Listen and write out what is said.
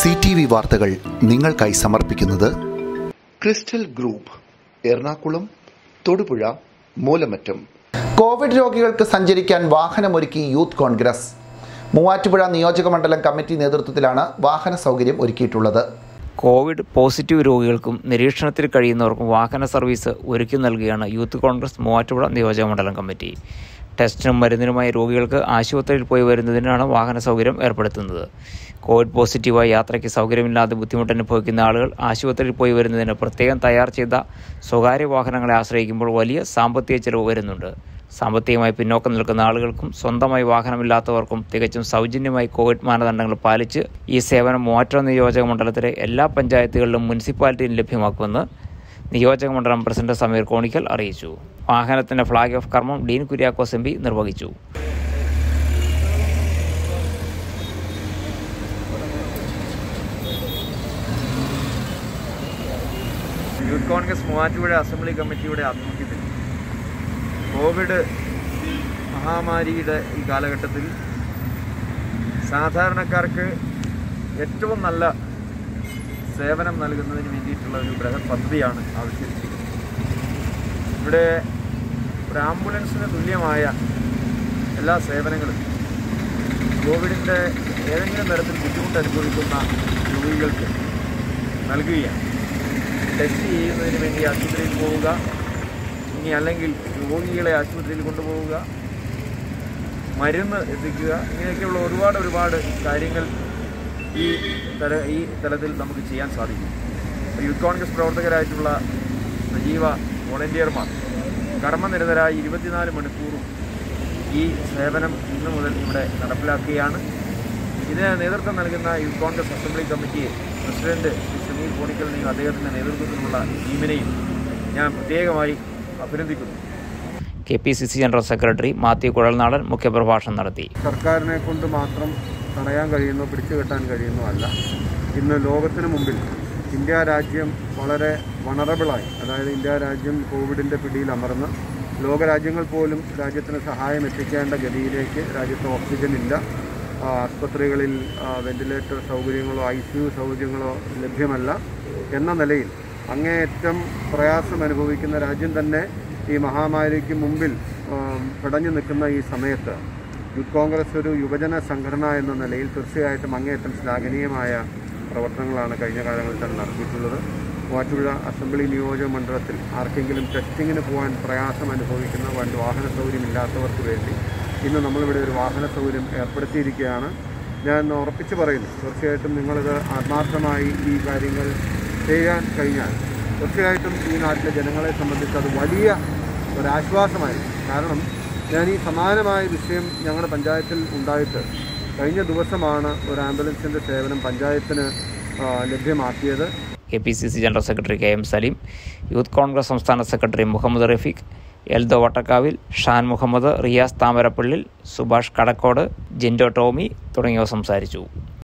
C T V വാർത്തകൾ നിങ്ങൾക്കായി സമർപ്പിക്കുന്നത് crystal group Ernakulam Thodupuzha Moolamattam covid രോഗികൾക്ക് സഞ്ചരിക്കാൻ വാഹനമൊരുക്കി യൂത്ത് കോൺഗ്രസ് മൂവാറ്റുപുഴ നിയോജക മണ്ഡലം കമ്മിറ്റി നേതൃത്വത്തിലാണ് വാഹന സൗകര്യം ഒരുക്കിയിട്ടുള്ളത് കോവിഡ് പോസിറ്റീവ് രോഗികൾക്കും നിരീക്ഷണത്തിൽ കഴിയുന്നവർക്കും വാഹന സർവീസ് ഒരുക്കി നൽകുകയാണ് യൂത്ത് കോൺഗ്രസ് മൂവാറ്റുപുഴ നിയോജകമണ്ഡലം കമ്മിറ്റി ടെസ്റ്റിനും മരുന്നിനുമായി രോഗികൾക്ക് ആശുപത്രിയിൽ പോയി വരുന്നതിനാണ് വാഹന സൗകര്യം ഏർപ്പെടുത്തുന്നത് കോവിഡ് പോസിറ്റീവായി യാത്രയ്ക്ക് സൗകര്യമില്ലാതെ ബുദ്ധിമുട്ട് അനുഭവിക്കുന്ന ആളുകൾ ആശുപത്രിയിൽ പോയി വരുന്നതിന് പ്രത്യേകം തയ്യാർ ചെയ്ത സ്വകാര്യ വാഹനങ്ങളെ ആശ്രയിക്കുമ്പോൾ വലിയ സാമ്പത്തിക ചെലവ് വരുന്നുണ്ട് സാമ്പത്തികമായി പിന്നോക്കം നിൽക്കുന്ന ആളുകൾക്കും സ്വന്തമായി വാഹനമില്ലാത്തവർക്കും തികച്ചും സൗജന്യമായി കോവിഡ് മാനദണ്ഡങ്ങൾ പാലിച്ച് ഈ സേവനം മൂവാറ്റുപുഴ നിയോജക മണ്ഡലത്തിലെ എല്ലാ പഞ്ചായത്തുകളിലും മുനിസിപ്പാലിറ്റിയും ലഭ്യമാക്കുമെന്ന് നിയോജക മണ്ഡലം പ്രസിഡന്റ് സമീർ കോണിക്കൽ അറിയിച്ചു വാഹനത്തിന്റെ ഫ്ളാഗ് ഓഫ് കർമ്മം ഡീൻ കുര്യാക്കോസ് എം പി നിർവഹിച്ചു യൂത്ത് കോൺഗ്രസ് മൂവാറ്റുപുഴ അസംബ്ലി കമ്മിറ്റിയുടെ ആഭിമുഖ്യത്തിൽ കോവിഡ് മഹാമാരിയുടെ ഈ കാലഘട്ടത്തിൽ സാധാരണക്കാർക്ക് ഏറ്റവും നല്ല സേവനം നൽകുന്നതിന് വേണ്ടിയിട്ടുള്ള ഒരു ബൃഹത് പദ്ധതിയാണ് ആവിഷ്കരിച്ചിരിക്കുന്നത് ഇവിടെ ഒരു ആംബുലൻസിന് തുല്യമായ എല്ലാ സേവനങ്ങളും കോവിഡിൻ്റെ ഏതെങ്കിലും തരത്തിൽ ബുദ്ധിമുട്ട് അനുഭവിക്കുന്ന രോഗികൾക്ക് നൽകുകയാണ് ടെസ്റ്റ് ചെയ്യുന്നതിന് വേണ്ടി ആശുപത്രിയിൽ പോവുക ഇനി അല്ലെങ്കിൽ രോഗികളെ ആശുപത്രിയിൽ കൊണ്ടുപോവുക മരുന്ന് എത്തിക്കുക ഇങ്ങനെയൊക്കെയുള്ള ഒരുപാട് ഒരുപാട് കാര്യങ്ങൾ ഈ തല ഈ തലത്തിൽ നമുക്ക് ചെയ്യാൻ സാധിക്കും യൂത്ത് കോൺഗ്രസ് പ്രവർത്തകരായിട്ടുള്ള സജീവ വോളണ്ടിയർമാർ കർമ്മനിരതരായി ഇരുപത്തിനാല് മണിക്കൂറും ഈ സേവനം ഇന്നു മുതൽ ഇവിടെ നടപ്പിലാക്കുകയാണ് ഇതിന് നേതൃത്വം നൽകുന്ന യൂത്ത് കോൺഗ്രസ് അസംബ്ലി കമ്മിറ്റിയെ പ്രസിഡന്റ് ശ്രീ സമീർ കോണിക്കലിനെയും അദ്ദേഹത്തിൻ്റെ നേതൃത്വത്തിലുള്ള ടീമിനെയും ഞാൻ പ്രത്യേകമായി അഭിനന്ദിക്കുന്നു K P C C general secretary Mathew Kuzhalnadan മുഖ്യപ്രഭാഷണം നടത്തി സർക്കാരിനെ കൊണ്ട് മാത്രം തടയാൻ കഴിയുന്നു പിടിച്ചു കെട്ടാൻ കഴിയുന്നു അല്ല ഇന്ന് ലോകത്തിന് മുമ്പിൽ ഇന്ത്യ രാജ്യം വളരെ വണറബിളായി അതായത് ഇന്ത്യ രാജ്യം കോവിഡിൻ്റെ പിടിയിൽ അമർന്ന് ലോകരാജ്യങ്ങൾ പോലും രാജ്യത്തിന് സഹായം എത്തിക്കേണ്ട ഗതിയിലേക്ക് രാജ്യത്ത് ഓക്സിജൻ ഇല്ല ആ, ആസ്പത്രികളിൽ ആ, വെന്റിലേറ്റർ സൗകര്യങ്ങളോ ഐ സി യു സൗകര്യങ്ങളോ ലഭ്യമല്ല എന്ന നിലയിൽ അങ്ങേയറ്റം പ്രയാസം അനുഭവിക്കുന്ന രാജ്യം തന്നെ ഈ മഹാമാരിക്ക് മുമ്പിൽ ആ, പിടഞ്ഞു നിൽക്കുന്ന ഈ സമയത്ത് യൂത്ത് കോൺഗ്രസ് ഒരു യുവജന സംഘടന എന്ന നിലയിൽ തീർച്ചയായിട്ടും അങ്ങേയറ്റം ശ്ലാഘനീയമായ പ്രവർത്തനങ്ങളാണ് കഴിഞ്ഞ കാലങ്ങളിൽ തന്നെ നടത്തിയിട്ടുള്ളത് മൂവാറ്റുപുഴ അസംബ്ലി നിയോജക മണ്ഡലത്തിൽ ആർക്കെങ്കിലും ടെസ്റ്റിങ്ങിന് പോകാൻ പ്രയാസം അനുഭവിക്കുന്ന വൻ വാഹന സൗകര്യം ഇല്ലാത്തവർക്ക് വേണ്ടി ഇന്ന് നമ്മളിവിടെ ഒരു വാഹന സൗകര്യം ഏർപ്പെടുത്തിയിരിക്കുകയാണ് ഞാൻ ഉറപ്പിച്ച് പറയുന്നു തീർച്ചയായിട്ടും നിങ്ങളിത് ആത്മാർത്ഥമായി ഈ കാര്യങ്ങൾ ചെയ്യാൻ കഴിഞ്ഞാൽ തീർച്ചയായിട്ടും ഈ നാട്ടിലെ ജനങ്ങളെ സംബന്ധിച്ച് അത് വലിയ ഒരാശ്വാസമായിരിക്കും കാരണം ഞാൻ ഈ സമാനമായ വിഷയം ഞങ്ങളുടെ പഞ്ചായത്തിൽ ഉണ്ടായിട്ട് കഴിഞ്ഞ ദിവസമാണ് ഒരു ആംബുലൻസിൻ്റെ സേവനം പഞ്ചായത്തിന് ആ, ലഭ്യമാക്കിയത് K P C C general secretary K M Saleem youth Congress സംസ്ഥാന സെക്രട്ടറി മുഹമ്മദ് റഫീഖ് എൽദോ വട്ടക്കാവിൽ ഷാൻ മുഹമ്മദ് റിയാസ് താമരപ്പള്ളിൽ സുഭാഷ് കടക്കോട് ജിൻഡോ ടോമി തുടങ്ങിയവർ സംസാരിച്ചു